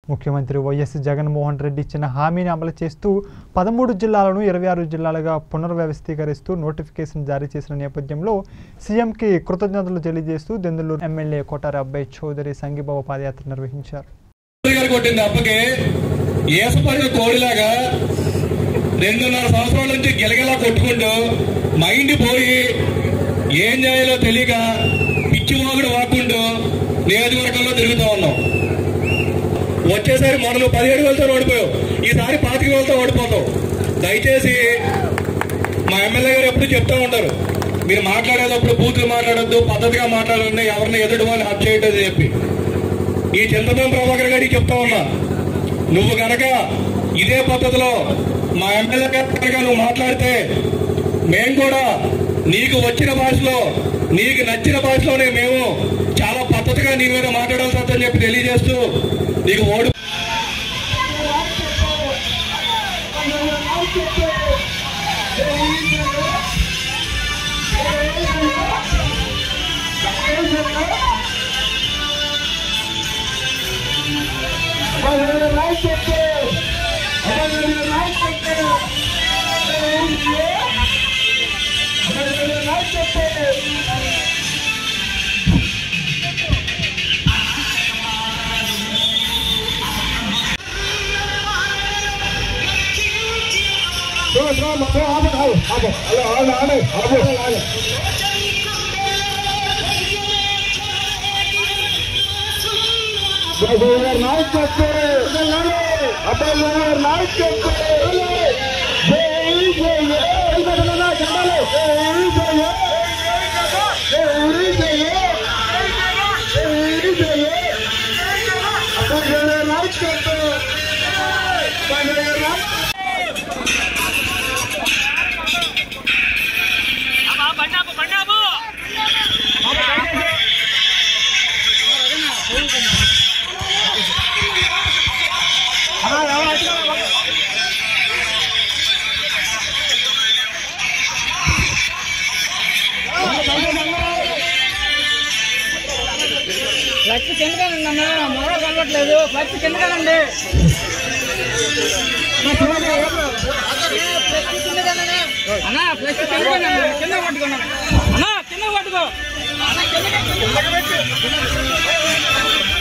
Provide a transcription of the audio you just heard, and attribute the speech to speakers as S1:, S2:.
S1: ముఖ్యమంత్రి వైఎస్ జగన్మోహన్ రెడ్డి ఇచ్చిన హామీని అమలు చేస్తూ పదమూడు జిల్లాలను ఇరవై ఆరు జిల్లాలుగా పునర్వ్యవస్థీకరిస్తూ నోటిఫికేషన్ జారీ చేసిన నేపథ్యంలో సీఎంకి కృతజ్ఞతలు తెలియజేస్తూ దెందులూరు ఎమ్మెల్యే కోటారి అబ్బాయి చౌదరి సంఘీభావ పాదయాత్ర నిర్వహించారు
S2: గారు కొట్టింది అప్పకి ఏసపడిన కోడిలాగా రెండున్నర సంవత్సరాల నుంచి గిలగిలా కొట్టుకుంటూ మైండ్ పోయి ఏం చేయాలో తెలియక పిచ్చి వాగుడు వాక్కుంటూ నియోజకవర్గంలో తిరుగుతూ ఉన్నాం వచ్చేసారి మొదలు పదిహేడు వేలతో ఓడిపోయావు ఈసారి పాతిక వేలతో ఓడిపోతావు దయచేసి మా ఎమ్మెల్యే గారు ఎప్పుడు చెప్తూ ఉంటారు మీరు మాట్లాడేటప్పుడు బూతులు మాట్లాడొద్దు పద్ధతిగా మాట్లాడండి ఎవరిని ఎదుటి వాళ్ళు హత్య చేయొద్దని చెప్పి ఈ చింతనం ప్రభాకర్ గారికి చెప్తా ఉన్నా నువ్వు గనక ఇదే పద్ధతిలో మా ఎమ్మెల్యే గారు కనుక నువ్వు మాట్లాడితే మేము కూడా నీకు వచ్చిన భాషలో నీకు నచ్చిన భాషలోనే మేము చాలా పద్ధతిగా నీ మీద మాట్లాడాల్సి వస్తుందని చెప్పి తెలియజేస్తూ నీకు ఓడి
S3: బండాపు బండాపు ఫ్లక్స్ కిందకానండి అన్న మొదలు కలవట్లేదు ఫ్లక్స్ కిందకానండి అన్నా ఫ్లక్స్ కిందకానండి కింద పట్టుకున్నాను అన్నా కింద పట్టుకో అన్నా కిందకి కిందకి పెట్టు